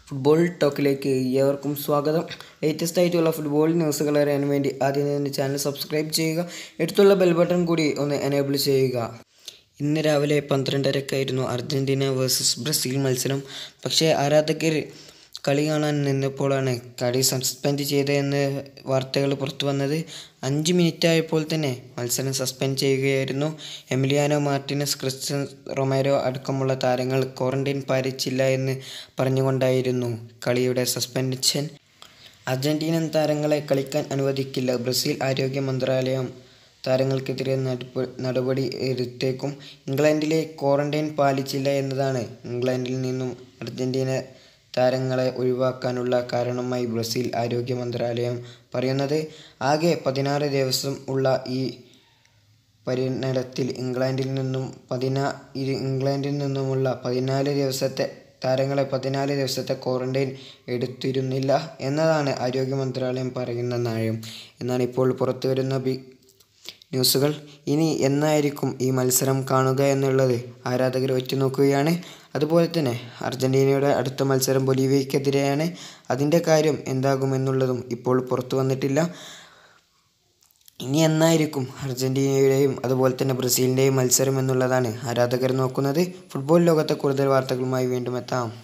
football ടോക്കിലേക്ക് ഏവർക്കും സ്വാഗതം latest ആയിട്ടുള്ള ഫുട്ബോൾ ന്യൂസുകൾ അറിയാൻ വേണ്ടി ആദ്യം തന്നെ ചാനൽ സബ്സ്ക്രൈബ് ചെയ്യുക അടുത്തുള്ള ബെൽ ബട്ടൺ കൂടി ഒന്ന് എനേബിൾ ചെയ്യുക ഇന്ന് രാവിലെ പന്ത്രണ്ടരക്കായിരുന്നു അർജൻറ്റീന വേഴ്സസ് ബ്രസീൽ മത്സരം പക്ഷേ ആരാധകർ കളി കാണാൻ നിന്നപ്പോഴാണ് കളി സസ്പെൻഡ് ചെയ്തതെന്ന് വാർത്തകൾ പുറത്തു വന്നത് അഞ്ച് മിനിറ്റ് ആയപ്പോൾ തന്നെ മത്സരം സസ്പെൻഡ് ചെയ്യുകയായിരുന്നു എമിലിയാനോ മാർട്ടിനസ് ക്രിസ്ത്യൻ റൊമേരോ അടക്കമുള്ള താരങ്ങൾ ക്വാറന്റൈൻ പാലിച്ചില്ല എന്ന് പറഞ്ഞുകൊണ്ടായിരുന്നു കളിയുടെ സസ്പെൻഷൻ അർജന്റീനൻ താരങ്ങളെ കളിക്കാൻ അനുവദിക്കില്ല ബ്രസീൽ ആരോഗ്യ മന്ത്രാലയം താരങ്ങൾക്കെതിരെ നടപ- നടപടി എടുത്തേക്കും ഇംഗ്ലണ്ടിലെ ക്വാറന്റൈൻ പാലിച്ചില്ല എന്നതാണ് ഇംഗ്ലണ്ടിൽ നിന്നും അർജന്റീന താരങ്ങളെ ഒഴിവാക്കാനുള്ള കാരണമായി ബ്രസീൽ ആരോഗ്യ മന്ത്രാലയം പറയുന്നത് ആകെ പതിനാറ് ദിവസം ഉള്ള ഈ പരിണതത്തിൽ ഇംഗ്ലണ്ടിൽ നിന്നും പതിനാ ഇരു- ഇംഗ്ലണ്ടിൽ നിന്നുമുള്ള പതിനാല് ദിവസത്തെ താരങ്ങളെ പതിനാല് ദിവസത്തെ ക്വാറന്റൈൻ എടുത്തിരുന്നില്ല എന്നതാണ് ആരോഗ്യ മന്ത്രാലയം പറയുന്ന ന്യായം എന്നാണ് ഇപ്പോൾ പുറത്തു വരുന്ന ബി ന്യൂസുകൾ ഇനി എന്നായിരിക്കും ഈ മത്സരം കാണുക എന്നുള്ളത് ആരാധകർ ഒറ്റുനോക്കുകയാണ് അതുപോലെ തന്നെ അർജൻറ്റീനയുടെ അടുത്ത മത്സരം ബൊലീവിയയ്ക്കെതിരെയാണ് അതിൻ്റെ കാര്യം എന്താകുമെന്നുള്ളതും ഇപ്പോൾ പുറത്തു വന്നിട്ടില്ല ഇനി എന്നായിരിക്കും അർജൻറ്റീനയുടെയും അതുപോലെ തന്നെ ബ്രസീലിൻ്റെയും മത്സരം എന്നുള്ളതാണ് ആരാധകർ നോക്കുന്നത് ഫുട്ബോൾ ലോകത്തെ കൂടുതൽ വാർത്തകളുമായി വീണ്ടും എത്താം